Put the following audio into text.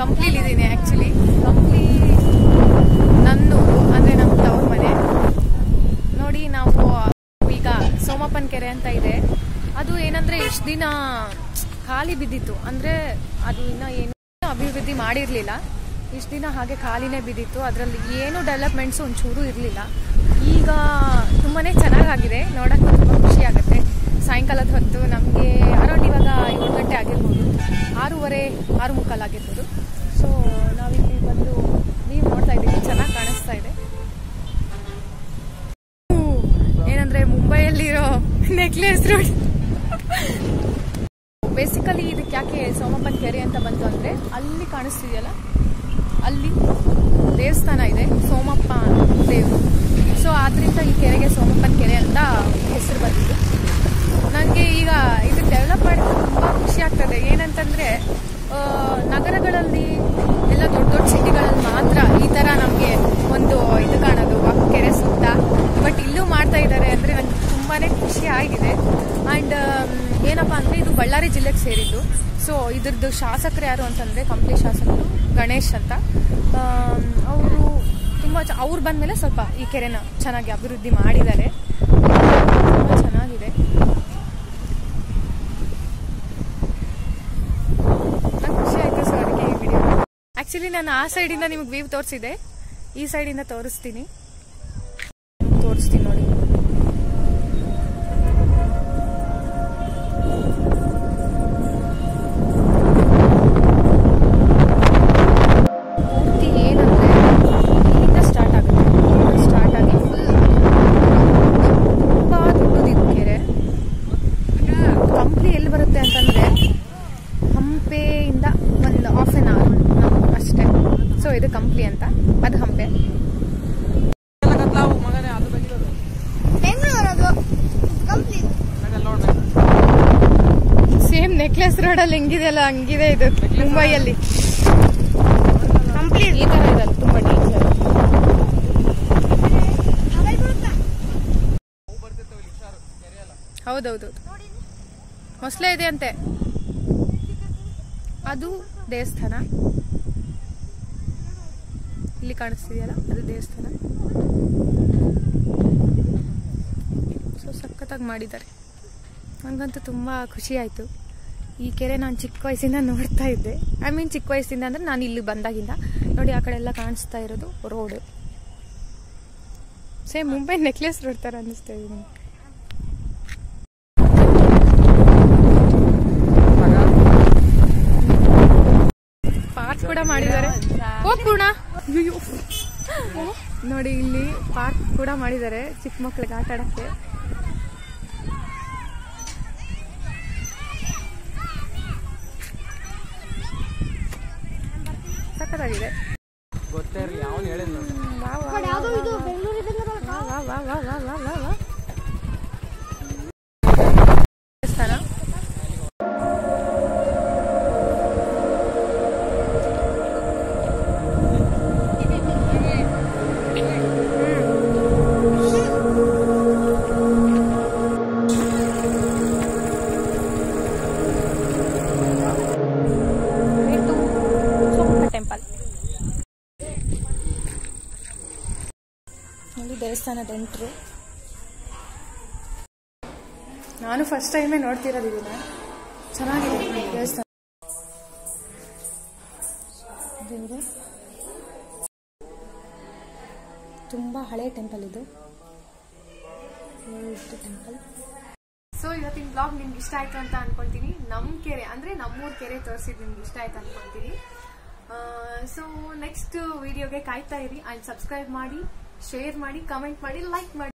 ಕಂಪ್ಲಿಲಿದ್ದೀನಿ actually Kampli ನನ್ನೂರು ಅಂದರೆ ನಮ್ಮ ತವ್ರ ಮನೆ ನೋಡಿ ನಾವು ಈಗ ಸೋಮಪ್ಪನ ಕೆರೆ ಅಂತ ಇದೆ ಅದು ಏನಂದ್ರೆ ಇಷ್ಟು ದಿನ ಖಾಲಿ ಬಿದ್ದಿತ್ತು ಅಂದ್ರೆ ಅದು ಇನ್ನ ಏನು ಅಭಿವೃದ್ಧಿ ಮಾಡಿರ್ಲಿಲ್ಲ ಇಷ್ಟು ದಿನ ಹಾಗೆ ಖಾಲಿನೇ ಬಿದ್ದಿತ್ತು ಅದರಲ್ಲಿ ಏನು ಡೆವಲಪ್ಮೆಂಟ್ಸ್ ಒಂಚೂರು ಇರಲಿಲ್ಲ ಈಗ ತುಂಬಾನೇ ಚೆನ್ನಾಗಾಗಿದೆ ನೋಡಕ್ಕೆ ತುಂಬ ಖುಷಿ ಆಗುತ್ತೆ ಸಾಯಂಕಾಲದ ಹೊತ್ತು ನಮಗೆ ಅರೌಂಡ್ ಇವಾಗ ಏಳು ಗಂಟೆ ಆಗಿರ್ಬೋದು ಆರೂವರೆ ಆರು ಮುಕ್ಕಾಲು ಆಗಿರ್ಬೋದು ಸೊ ನಾವಿಲ್ಲಿ ಬಂದು ನೀವು ನೋಡ್ತಾ ಇದ್ದೀವಿ ಚೆನ್ನಾಗಿ ಕಾಣಿಸ್ತಾ ಇದೆ ಏನಂದ್ರೆ ಮುಂಬೈಯಲ್ಲಿರೋ ನೆಕ್ಲೆಸ್ ರೋಡ್ ಬೇಸಿಕಲಿ ಇದಕ್ಕೆ ಯಾಕೆ ಸೋಮಪ್ಪನ ಕೆರೆ ಅಂತ ಬಂತು ಅಂದ್ರೆ ಅಲ್ಲಿ ಕಾಣಿಸ್ತಿದೆಯಲ್ಲ ಅಲ್ಲಿ ದೇವಸ್ಥಾನ ಇದೆ ಸೋಮಪ್ಪ ದೇವರು ಸೊ ಆದ್ರಿಂದ ಈ ಕೆರೆಗೆ ಸೋಮಪ್ಪನ ಕೆರೆ ಅಂತ ಹೆಸರು ಬಂದಿದ್ದು ನನಗೆ ಈಗ ಇದು ಡೆವಲಪ್ ಮಾಡಿದ್ರೆ ತುಂಬ ಖುಷಿ ಆಗ್ತದೆ ಏನಂತಂದ್ರೆ ಆ, ನಗರಗಳಲ್ಲಿ ಎಲ್ಲ ದೊಡ್ಡ ದೊಡ್ಡ ಸಿಟಿಗಳಲ್ಲಿ ಮಾತ್ರ ಈ ತರ ನಮಗೆ ಒಂದು ಇದು ಕಾಣೋದು ಆ ಕೆರೆ ಸುತ್ತ ಬಟ್ ಇಲ್ಲೂ ಮಾಡ್ತಾ ಇದ್ದಾರೆ ಅಂದ್ರೆ ನನಗೆ ತುಂಬಾನೇ ಖುಷಿ ಆಗಿದೆ ಅಂಡ್ ಏನಪ್ಪಾ ಅಂದ್ರೆ ಇದು ಬಳ್ಳಾರಿ ಜಿಲ್ಲೆಗೆ ಸೇರಿದ್ದು ಸೊ ಇದ್ರದ್ದು ಶಾಸಕರು ಯಾರು ಅಂತಂದ್ರೆ ಕಂಪ್ಲಿ ಶಾಸಕರು ಗಣೇಶ್ ಅಂತ ಅವರು ತುಂಬಾ ಅವ್ರು ಬಂದ್ಮೇಲೆ ಸ್ವಲ್ಪ ಈ ಕೆರೆನ ಚೆನ್ನಾಗಿ ಅಭಿವೃದ್ಧಿ ಮಾಡಿದ್ದಾರೆ ತುಂಬಾ ಚೆನ್ನಾಗಿದೆ ನಂಗೆ ಖುಷಿ ಆಯ್ತು ಸರ್ ಅದಕ್ಕೆ ಈ ವಿಡಿಯೋ ಆಕ್ಚುಲಿ ನಾನು ಆ ಸೈಡಿಂದ ನಿಮಗೆ ವ್ಯೂ ತೋರಿಸಿದೆ ಈ ಸೈಡಿಂದ ತೋರಿಸ್ತೀನಿ ತೋರಿಸ್ತೀನಿ ನೋಡಿ ಪೂರ್ತಿ ಏನಂದ್ರೆ ಇಲ್ಲಿಂದ ಸ್ಟಾರ್ಟ್ ಆಗುತ್ತೆ ಸ್ಟಾರ್ಟ್ ಆಗಿ ಫುಲ್ ತುಂಬಾ ದೊಡ್ಡದಿದೆ ಕೆರೆ ಕಂಪ್ಲಿ ಎಲ್ಲಿ ಬರುತ್ತೆ ಅಂತಂದ್ರೆ ಹಂಪೆಯಿಂದ ಒಂದು ಹಾಫ್ ಆನ್ ಅವರ್ ಅಷ್ಟೇ ಸೊ ಇದು ಕಂಪ್ಲಿ ಅಂತ ಅದು ಹಂಪೆ ಸೇಮ್ ನೆಕ್ಲೆಸ್ ರೋಡಲ್ಲಿ ಹೆಂಗಿದೆಯಲ್ಲ ಹಂಗಿದೆ ಇದು ಮುಂಬೈಯಲ್ಲಿ ಕಂಪ್ಲಿ ಈ ತರ ಇದೆ ತುಂಬಾ ಡೇಂಜರ್ ಹೌದೌದು ಮೊಸಳೆ ಇದೆ ಅಂತೆ ಅದು ದೇವಸ್ಥಾನ ಇಲ್ಲಿ ಕಾಣಿಸ್ತಿದೆಯಲ್ಲ ಅದು ದೇವಸ್ಥಾನ ಸೊ ಸಖತ್ತಾಗಿ ಮಾಡಿದ್ದಾರೆ ನನಗಂತೂ ತುಂಬ ಖುಷಿ ಆಯಿತು ಈ ಕೆರೆ ನಾನು ಚಿಕ್ಕ ವಯಸ್ಸಿಂದ ನೋಡ್ತಾ ಇದ್ದೆ ಐ ಮೀನ್ ಚಿಕ್ಕ ವಯಸ್ಸಿಂದ ಅಂದರೆ ನಾನು ಇಲ್ಲಿ ಬಂದಾಗಿಂದ ನೋಡಿ ಆ ಕಡೆ ಎಲ್ಲ ಕಾಣಿಸ್ತಾ ಇರೋದು road same Mumbai necklace road ಥರ ಅನ್ನಿಸ್ತಾ ಇದೆ ನನಗೆ ಪಾರ್ಕ್ ಕೂಡ ಮಾಡಿದ್ದಾರೆ ಓ ಪೂರ್ಣ ಅಯ್ಯೋ. ನೋಡಿ ಇಲ್ಲಿ ಪಾರ್ಕ್ ಕೂಡ ಮಾಡಿದ್ದಾರೆ ಚಿಕ್ಕ ಮಕ್ಳಿಗೆ ಆಟ ಆಡಕ್ಕೆ ಸಖತ್ತಾಗಿದೆ ಗೊತ್ತೇ ಇರಲಿ ಅವನು ಹೇಳಿದ್ ನೋಡಿ ವಾ, ವಾ, ವಾ, ವಾ, ವಾ, ವಾ, ವಾ, ವಾ, ವಾ, ವಾ, ವಾ. ದೇವಸ್ಥಾನ ಇದು ಸೋಮಪ್ಪ ಟೆಂಪಲ್ ನೋಡಿ ದೇವಸ್ಥಾನದ ಎಂಟ್ರು ನಾನು ಫಸ್ಟ್ ಟೈಮೇ ನೋಡ್ತಿರೋದು ಇದನ್ನ ಚೆನ್ನಾಗಿದೆ ದೇವಸ್ಥಾನ ದೇವ್ರು. ತುಂಬಾ ಹಳೆ ಟೆಂಪಲ್ ಇದು ಟೆಂಪಲ್ ಸೊ ಇವತ್ತಿನ ಬ್ಲಾಗ್ ನಿಮ್ಗೆ ಇಷ್ಟ ಆಯ್ತು ಅಂತ ಅನ್ಕೊಳ್ತೀನಿ ನಮ್ ಕೆರೆ ಅಂದ್ರೆ ನಮ್ಮೂರ್ ಕೆರೆ ತೋರಿಸಿದ್ ನಿಮ್ಗೆ ಇಷ್ಟ ಆಯ್ತು ಅನ್ಕೊಳ್ತೀನಿ ಸೊ ನೆಕ್ಸ್ಟ್ ವಿಡಿಯೋಗೆ ಕಾಯ್ತಾ ಇರಿ ಅಂಡ್ ಸಬ್ಸ್ಕ್ರೈಬ್ ಮಾಡಿ ಶೇರ್ ಮಾಡಿ ಕಮೆಂಟ್ ಮಾಡಿ ಲೈಕ್ ಮಾಡಿ